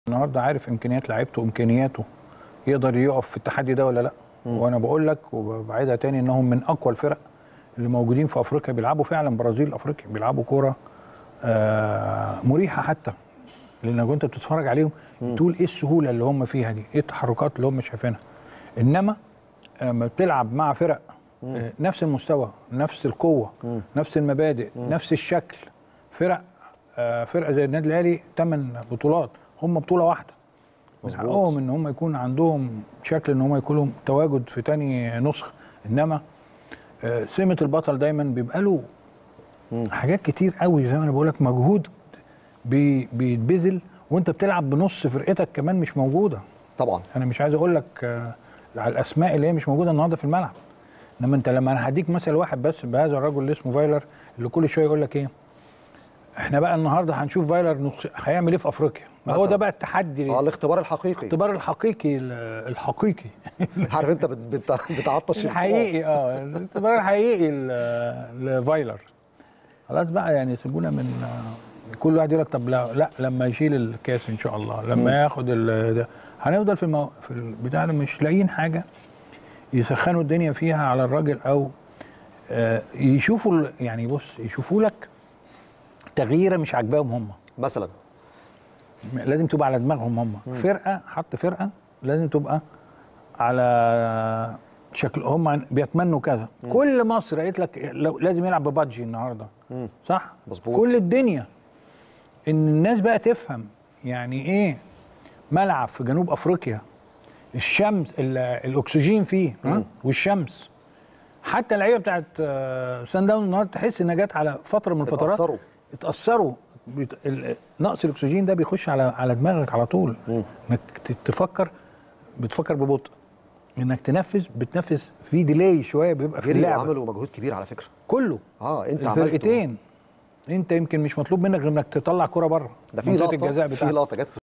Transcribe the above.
النهارده عارف امكانيات لعيبته وامكانياته يقدر يقف في التحدي ده ولا لا وانا بقول لك وبعيدها تاني انهم من اقوى الفرق اللي موجودين في افريقيا بيلعبوا فعلا برازيل افريقيا بيلعبوا كوره آه مريحه حتى لانك وانت بتتفرج عليهم تقول ايه السهوله اللي هم فيها دي ايه التحركات اللي هم شايفينها انما لما بتلعب مع فرق آه، نفس المستوى نفس القوه نفس المبادئ نفس الشكل فرق آه، فرقه زي النادي الاهلي ثمان بطولات هم بطوله واحده من مظبوط. حقهم ان هم يكون عندهم شكل ان هم يكونوا تواجد في تاني نسخه انما آه، سمه البطل دايما بيبقى له حاجات كتير قوي زي ما انا بقول لك مجهود بي- بيتبذل وانت بتلعب بنص فرقتك كمان مش موجوده طبعا انا مش عايز اقول لك آه، على الاسماء اللي هي مش موجوده النهارده في الملعب انما انت لما انا هديك مثل واحد بس بهذا الرجل اللي اسمه فايلر اللي كل شويه يقول لك ايه احنا بقى النهارده هنشوف فايلر نخ- هيعمل ايه في افريقيا ما هو مثلا. ده بقى التحدي اه الاختبار الحقيقي الاختبار الحقيقي ال- الحقيقي عارف انت بت- بت- بتعطش الحقيقي اه الاختبار الحقيقي ل- لفايلر خلاص بقى يعني سيبونا من آه، كل واحد يقول لك طب لا, لا لما يشيل الكاس ان شاء الله لما ياخد ال- ده هنفضل في المو... في البتاع ده مش لاقيين حاجه يسخنوا الدنيا فيها على الراجل او آه، يشوفوا ال- يعني بص يشوفوا لك تغييره مش عاجباهم هم مثلا لازم تبقى على دماغهم هم فرقه حط فرقه لازم تبقى على شكل هم بيتمنوا كذا كل مصر قالت لك لو لازم يلعب ببادجي النهارده صح مظبوط. كل الدنيا ان الناس بقى تفهم يعني ايه ملعب في جنوب افريقيا الشمس ال- الاكسجين فيه ها؟ والشمس حتى اللعيبه بتاعت آه، سان داون النهارده تحس انها جت على فتره من الفترات اتأثروا. اتاثروا بيت... ال- نقص الاكسجين ده بيخش على على دماغك على طول انك ت- تفكر بتفكر ببطء انك تنفذ بتنفذ في ديلي شويه بيبقى في جري اللعبه وعملوا مجهود كبير على فكره كله اه انت عملته الفرقتين انت يمكن مش مطلوب منك غير انك تطلع كره بره ده في منطقة لقطه الجزاء في بتاعتك. لقطه جت في